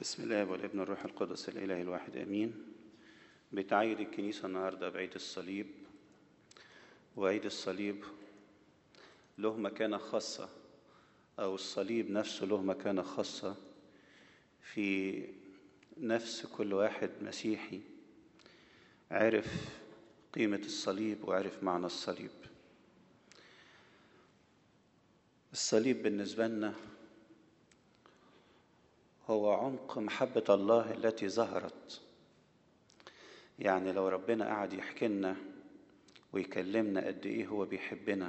بسم الله والابن الروح القدس الإله الواحد آمين بتعيد الكنيسة النهاردة بعيد الصليب وعيد الصليب له مكانة خاصة أو الصليب نفسه له مكانة خاصة في نفس كل واحد مسيحي عرف قيمة الصليب وعرف معنى الصليب الصليب بالنسبة لنا هو عمق محبة الله التي ظهرت يعني لو ربنا قعد يحكي لنا ويكلمنا قد ايه هو بيحبنا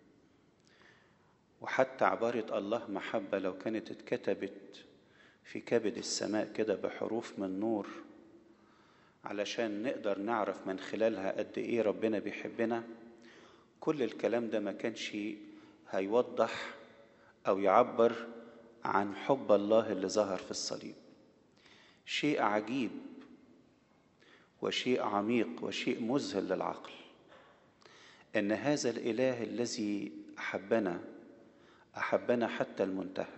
وحتى عبارة الله محبة لو كانت اتكتبت في كبد السماء كده بحروف من نور علشان نقدر نعرف من خلالها قد ايه ربنا بيحبنا كل الكلام ده ما كانش هيوضح او يعبر عن حب الله اللي ظهر في الصليب شيء عجيب وشيء عميق وشيء مذهل للعقل ان هذا الاله الذي احبنا احبنا حتى المنتهى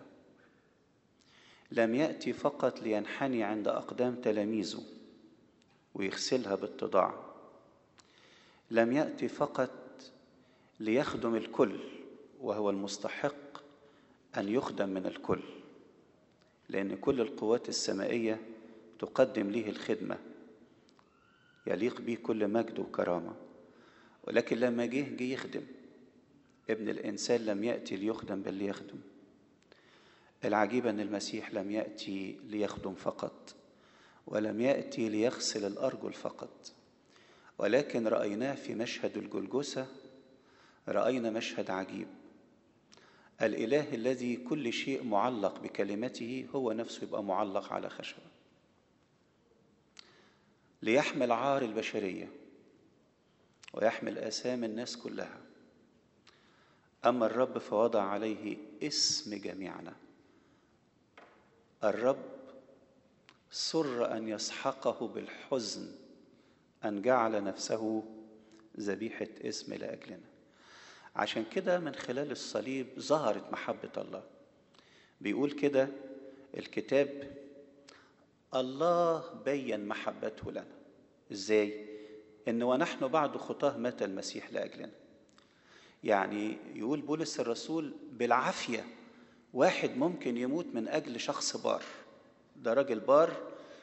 لم ياتي فقط لينحني عند اقدام تلاميذه ويغسلها باتضاع لم ياتي فقط ليخدم الكل وهو المستحق ان يخدم من الكل لان كل القوات السمائيه تقدم له الخدمه يليق به كل مجد وكرامه ولكن لما جه جه يخدم ابن الانسان لم ياتي ليخدم بل ليخدم العجيب ان المسيح لم ياتي ليخدم فقط ولم ياتي ليغسل الارجل فقط ولكن رايناه في مشهد الجلجسه راينا مشهد عجيب الاله الذي كل شيء معلق بكلمته هو نفسه يبقى معلق على خشبه ليحمل عار البشريه ويحمل اثام الناس كلها اما الرب فوضع عليه اسم جميعنا الرب سر ان يسحقه بالحزن ان جعل نفسه ذبيحه اسم لاجلنا عشان كده من خلال الصليب ظهرت محبه الله بيقول كده الكتاب الله بين محبته لنا ازاي ان ونحن بعد خطاه مات المسيح لاجلنا يعني يقول بولس الرسول بالعافيه واحد ممكن يموت من اجل شخص بار ده راجل بار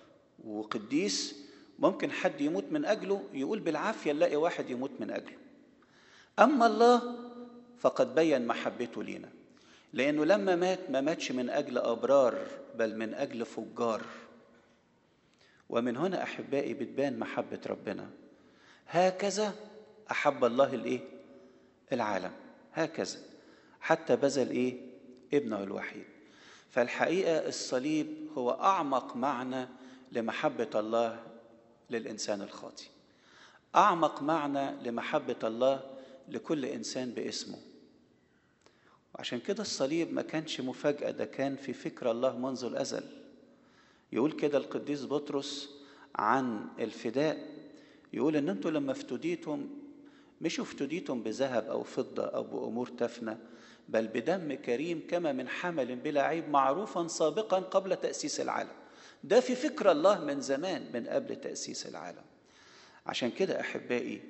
وقديس ممكن حد يموت من اجله يقول بالعافيه نلاقي واحد يموت من اجله اما الله فقد بين محبته لينا لانه لما مات ما ماتش من اجل ابرار بل من اجل فجار ومن هنا احبائي بتبان محبه ربنا هكذا احب الله الايه العالم هكذا حتى بذل ايه ابنه الوحيد فالحقيقه الصليب هو اعمق معنى لمحبه الله للانسان الخاطئ اعمق معنى لمحبه الله لكل انسان باسمه وعشان كده الصليب ما كانش مفاجاه ده كان في فكر الله منذ الازل يقول كده القديس بطرس عن الفداء يقول ان انتوا لما افتديتم مش افتديتم بذهب او فضه او بامور تفنى بل بدم كريم كما من حمل بلا عيب معروفا سابقا قبل تاسيس العالم ده في فكر الله من زمان من قبل تاسيس العالم عشان كده احبائي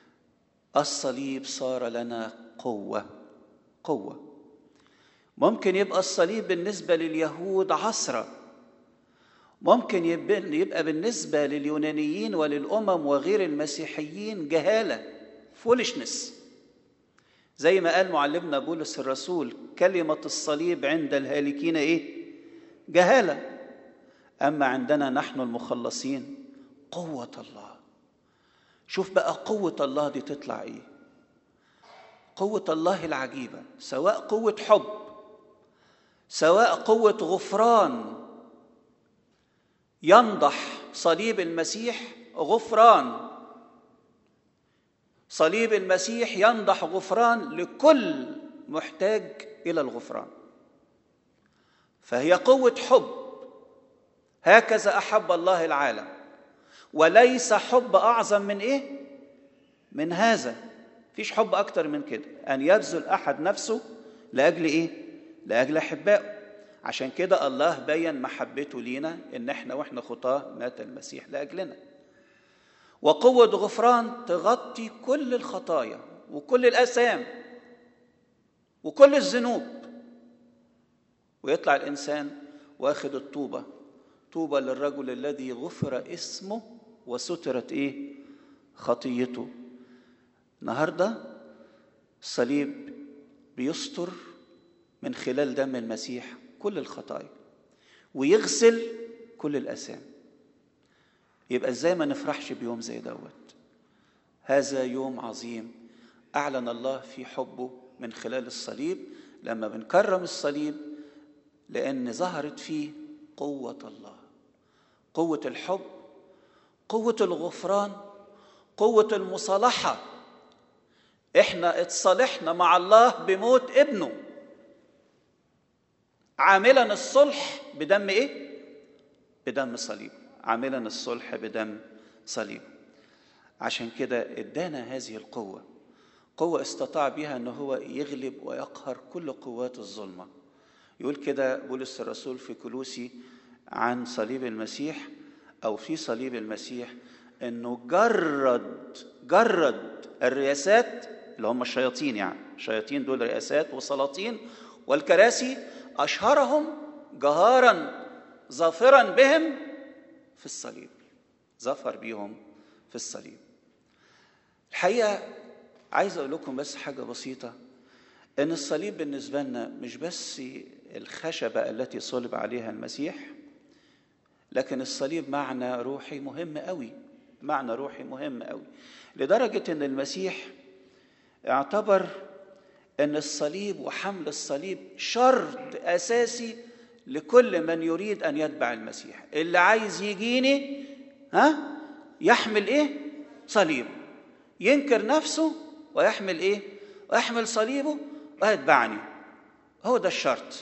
الصليب صار لنا قوه قوه ممكن يبقى الصليب بالنسبه لليهود عصره ممكن يبقى بالنسبه لليونانيين وللامم وغير المسيحيين جهاله فولشنس زي ما قال معلمنا بولس الرسول كلمه الصليب عند الهالكين ايه جهاله اما عندنا نحن المخلصين قوه الله شوف بقى قوة الله دي تطلع ايه قوة الله العجيبة سواء قوة حب سواء قوة غفران ينضح صليب المسيح غفران صليب المسيح ينضح غفران لكل محتاج إلى الغفران فهي قوة حب هكذا أحب الله العالم وليس حب اعظم من ايه من هذا فيش حب اكتر من كده ان يبذل احد نفسه لاجل ايه لاجل احبائه عشان كده الله بين محبته لينا ان احنا واحنا خطاه مات المسيح لاجلنا وقوه غفران تغطي كل الخطايا وكل الاثام وكل الذنوب ويطلع الانسان واخد الطوبه طوبى للرجل الذي غفر اسمه وسترت ايه خطيته النهارده الصليب بيستر من خلال دم المسيح كل الخطايا ويغسل كل الاثام يبقى ازاي ما نفرحش بيوم زي دوت هذا يوم عظيم اعلن الله في حبه من خلال الصليب لما بنكرم الصليب لان ظهرت فيه قوه الله قوه الحب قوه الغفران قوه المصالحه احنا اتصالحنا مع الله بموت ابنه عاملا الصلح بدم ايه بدم صليب عاملا الصلح بدم صليب عشان كده ادانا هذه القوه قوه استطاع بها ان هو يغلب ويقهر كل قوات الظلمه يقول كده بولس الرسول في كلوسي عن صليب المسيح او في صليب المسيح انه جرد جرد الرياسات اللي هم الشياطين يعني الشياطين دول رئاسات وسلاطين والكراسي اشهرهم جهارا ظافرا بهم في الصليب ظفر بيهم في الصليب الحقيقه عايز اقول لكم بس حاجه بسيطه ان الصليب بالنسبه لنا مش بس الخشبه التي صلب عليها المسيح لكن الصليب معنى روحي مهم قوي معنى روحي مهم قوي لدرجه ان المسيح اعتبر ان الصليب وحمل الصليب شرط اساسي لكل من يريد ان يتبع المسيح اللي عايز يجيني ها يحمل ايه صليب ينكر نفسه ويحمل ايه ويحمل صليبه ويتبعني هو ده الشرط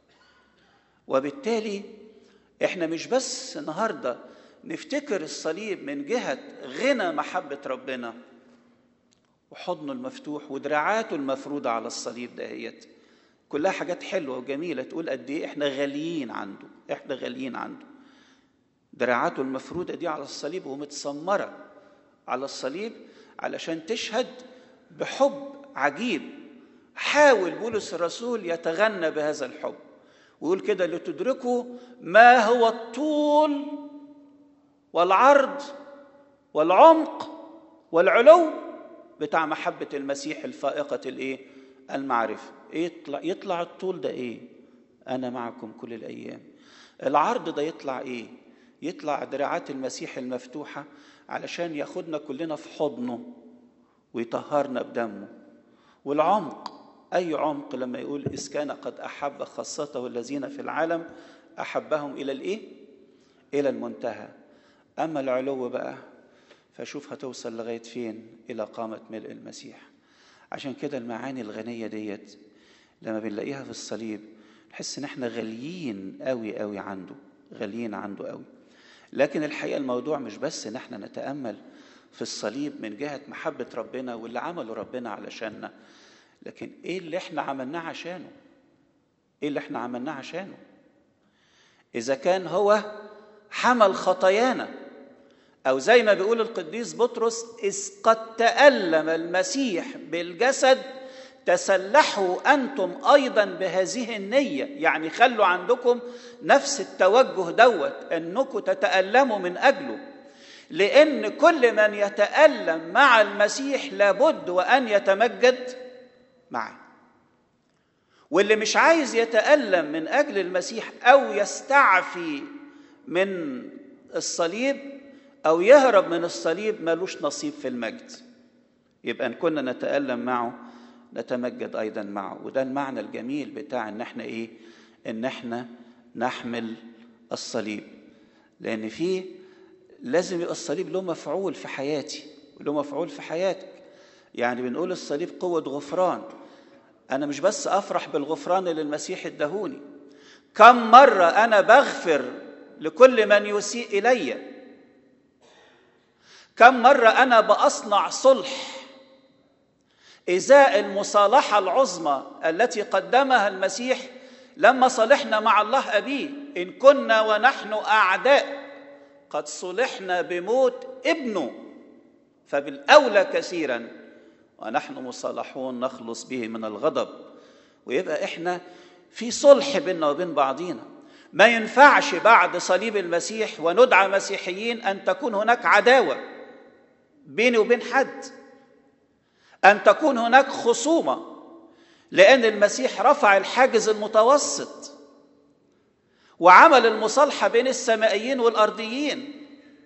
وبالتالي احنا مش بس النهارده نفتكر الصليب من جهه غنى محبه ربنا وحضنه المفتوح ودراعاته المفروضه على الصليب دهيت كلها حاجات حلوه وجميله تقول قد ايه احنا غاليين عنده احنا غاليين عنده دراعاته المفروده دي على الصليب ومتسمره على الصليب علشان تشهد بحب عجيب حاول بولس الرسول يتغنى بهذا الحب ويقول كده لتدركوا ما هو الطول والعرض والعمق والعلو بتاع محبة المسيح الفائقة الايه؟ المعرفة يطلع يطلع الطول ده ايه؟ أنا معكم كل الأيام. العرض ده يطلع ايه؟ يطلع دراعات المسيح المفتوحة علشان ياخدنا كلنا في حضنه ويطهرنا بدمه. والعمق أي عمق لما يقول إذ كان قد أحب خاصته الذين في العالم أحبهم إلى الإيه؟ إلى المنتهى. أما العلو بقى فشوف هتوصل لغاية فين إلى قامة ملء المسيح عشان كده المعاني الغنية ديت لما بنلاقيها في الصليب نحس إن إحنا غاليين قوي قوي عنده غاليين عنده قوي لكن الحقيقة الموضوع مش بس إن إحنا نتأمل في الصليب من جهة محبة ربنا واللي عمله ربنا علشاننا لكن إيه اللي إحنا عملناه عشانه إيه اللي إحنا عملناه عشانه إذا كان هو حمل خطايانا أو زي ما بيقول القديس بطرس إذ قد تألم المسيح بالجسد تسلحوا أنتم أيضا بهذه النية يعني خلوا عندكم نفس التوجه دوت أنكم تتألموا من أجله لأن كل من يتألم مع المسيح لابد وأن يتمجد معه واللي مش عايز يتألم من أجل المسيح أو يستعفي من الصليب أو يهرب من الصليب ملوش نصيب في المجد يبقى إن كنا نتألم معه نتمجد أيضا معه وده المعنى الجميل بتاع إن إحنا إيه إن إحنا نحمل الصليب لأن فيه لازم يبقى الصليب له مفعول في حياتي وله مفعول في حياتك يعني بنقول الصليب قوة غفران أنا مش بس أفرح بالغفران اللي المسيح ادهوني كم مرة أنا بغفر لكل من يسيء إليّ كم مرة أنا بأصنع صلح إزاء المصالحة العظمى التي قدمها المسيح لما صلحنا مع الله أبيه إن كنا ونحن أعداء قد صلحنا بموت ابنه فبالأولى كثيرا ونحن مصالحون نخلص به من الغضب ويبقى إحنا في صلح بيننا وبين بعضينا ما ينفعش بعد صليب المسيح وندعى مسيحيين أن تكون هناك عداوة بيني وبين حد أن تكون هناك خصومة لأن المسيح رفع الحاجز المتوسط وعمل المصالحة بين السمائيين والأرضيين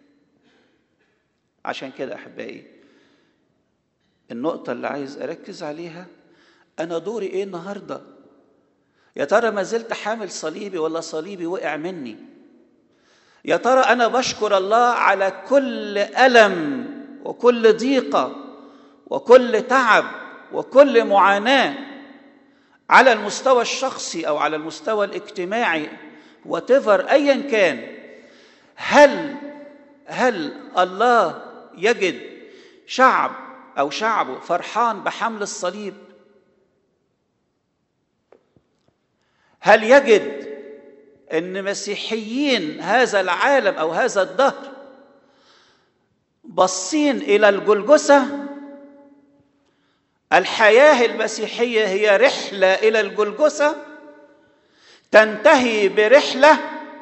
عشان كده أحبائي النقطة اللي عايز أركز عليها أنا دوري إيه النهاردة يا ترى ما زلت حامل صليبي ولا صليبي وقع مني يا ترى أنا بشكر الله على كل ألم وكل ضيقة وكل تعب وكل معاناة على المستوى الشخصي أو على المستوى الاجتماعي وتفر أيا كان هل هل الله يجد شعب أو شعبه فرحان بحمل الصليب هل يجد ان مسيحيين هذا العالم او هذا الدهر باصين الى الجلجسه الحياه المسيحيه هي رحله الى الجلجسه تنتهي برحله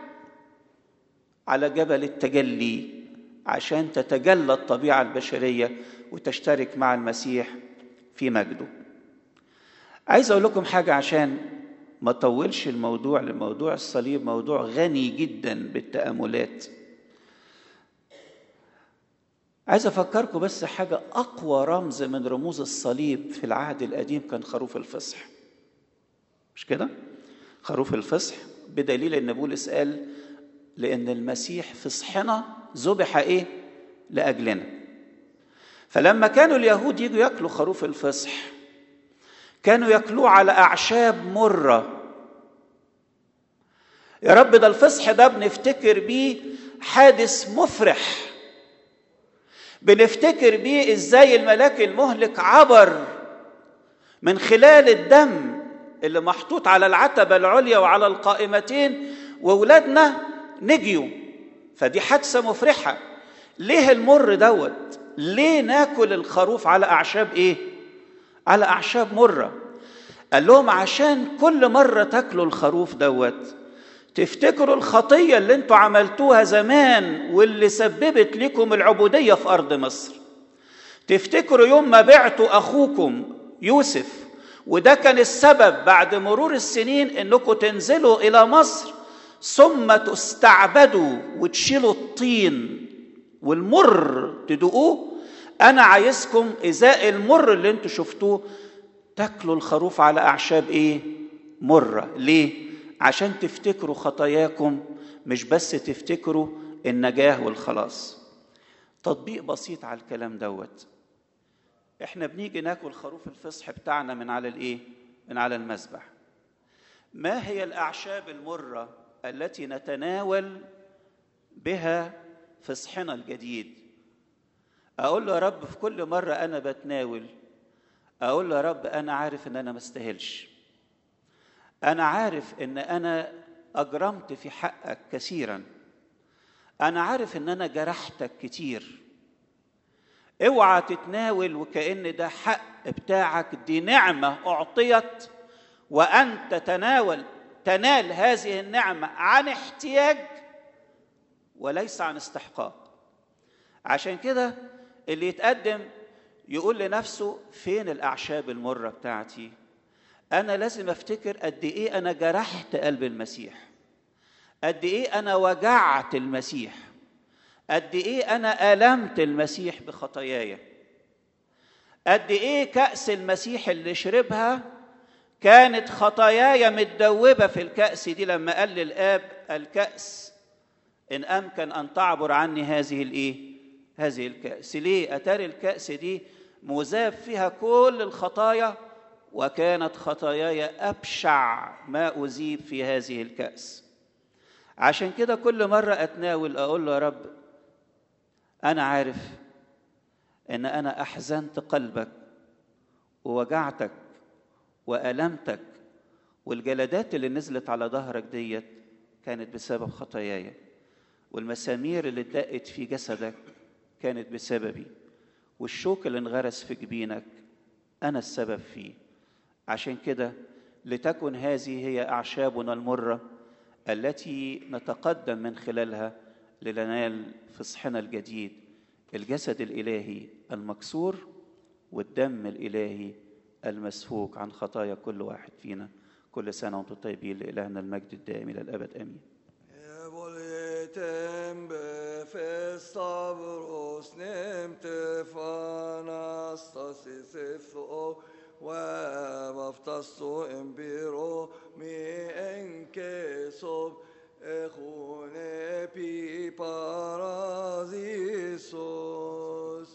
على جبل التجلي عشان تتجلى الطبيعه البشريه وتشترك مع المسيح في مجده عايز اقول لكم حاجه عشان ما طولش الموضوع لموضوع الصليب موضوع غني جدا بالتأملات عايز أفكركم بس حاجة أقوى رمز من رموز الصليب في العهد القديم كان خروف الفصح مش كده؟ خروف الفصح بدليل أن بولس قال لأن المسيح فصحنا ذبح إيه؟ لأجلنا فلما كانوا اليهود يجوا ياكلوا خروف الفصح كانوا ياكلوه على اعشاب مره يا رب ده الفصح ده بنفتكر بيه حادث مفرح بنفتكر بيه ازاي الملاك المهلك عبر من خلال الدم اللي محطوط على العتبة العليا وعلى القائمتين وولادنا نجيوا فدي حادثة مفرحة ليه المر دوت ليه ناكل الخروف على أعشاب إيه على أعشاب مرة قال لهم عشان كل مرة تاكلوا الخروف دوت تفتكروا الخطية اللي انتوا عملتوها زمان واللي سببت لكم العبودية في أرض مصر تفتكروا يوم ما بعتوا أخوكم يوسف وده كان السبب بعد مرور السنين انكم تنزلوا إلى مصر ثم تستعبدوا وتشيلوا الطين والمر تدوقوه أنا عايزكم إزاء المر اللي انتوا شفتوه تاكلوا الخروف على أعشاب إيه؟ مرة ليه؟ عشان تفتكروا خطاياكم مش بس تفتكروا النجاة والخلاص تطبيق بسيط على الكلام دوت احنا بنيجي ناكل خروف الفصح بتاعنا من على الايه من على المذبح ما هي الاعشاب المره التي نتناول بها فصحنا الجديد اقول له يا رب في كل مره انا بتناول اقول له يا رب انا عارف ان انا ما استاهلش انا عارف ان انا اجرمت في حقك كثيرا انا عارف ان انا جرحتك كتير اوعى تتناول وكأن ده حق بتاعك دي نعمة أعطيت وأنت تناول تنال هذه النعمة عن احتياج وليس عن استحقاق عشان كده اللي يتقدم يقول لنفسه فين الأعشاب المرة بتاعتي أنا لازم أفتكر قد إيه أنا جرحت قلب المسيح قد إيه أنا وجعت المسيح قد ايه انا المت المسيح بخطاياي قد ايه كاس المسيح اللي شربها كانت خطاياي متدوبه في الكاس دي لما قال للاب الكاس ان امكن ان تعبر عني هذه الايه هذه الكاس ليه اتاري الكاس دي مذاب فيها كل الخطايا وكانت خطاياي ابشع ما اذيب في هذه الكاس عشان كده كل مره اتناول اقول له يا رب انا عارف ان انا احزنت قلبك ووجعتك والمتك والجلدات اللي نزلت على ظهرك ديت كانت بسبب خطاياي والمسامير اللي اتدقت في جسدك كانت بسببي والشوك اللي انغرس في جبينك انا السبب فيه عشان كده لتكن هذه هي اعشابنا المره التي نتقدم من خلالها لننال فصحنا الجديد الجسد الالهي المكسور والدم الالهي المسفوك عن خطايا كل واحد فينا كل سنه وانتم طيبين لالهنا المجد الدائم الى الابد امين Voleten befestavros nemte fanastasis ifo ومفتستو امبيرو مي انكسوب اخوني بي بارازيسوس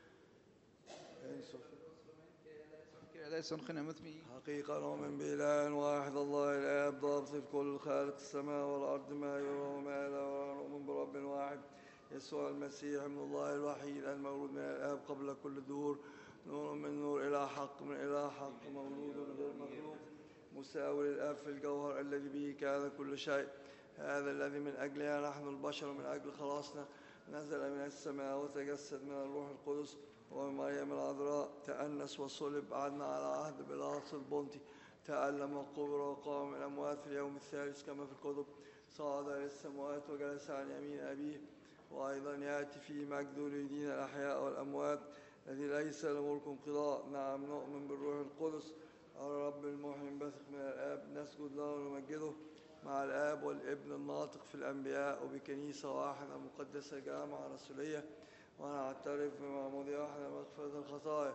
ليسون خنا مثمي حقيقة نؤمن بإله واحد الله الآب ضابط الكل خالق السماء والأرض ما يرى وما لا يرى نؤمن برب واحد يسوع المسيح من الله الوحيد المولود من الآب قبل كل الدهور نور من نور إلى حق من إلى حق مولود من غير مخلوق مساوي للآب في الجوهر الذي به كان كل شيء هذا الذي من أجلنا نحن البشر من أجل خلاصنا نزل من السماء وتجسد من الروح القدس ومريم العذراء تأنس وصلب عدنا على عهد بلاطس البنطي تألم وقبر وقام من الأموات في اليوم الثالث كما في الكتب صعد إلى السماوات وجلس عن يمين أبيه وأيضا يأتي في مجده ليدين الأحياء والأموات الذي ليس له ملك انقضاء نعم نؤمن بالروح القدس الرب المحيي بثق من الآب نسجد له ونمجده مع الآب والابن الناطق في الأنبياء وبكنيسة واحدة مقدسة جامعة رسولية ونعترف بمعمودية واحدة مغفرة الخطايا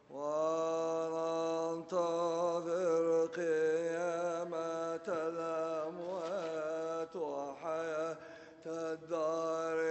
وننتظر قيامة الأموات وحياة الدار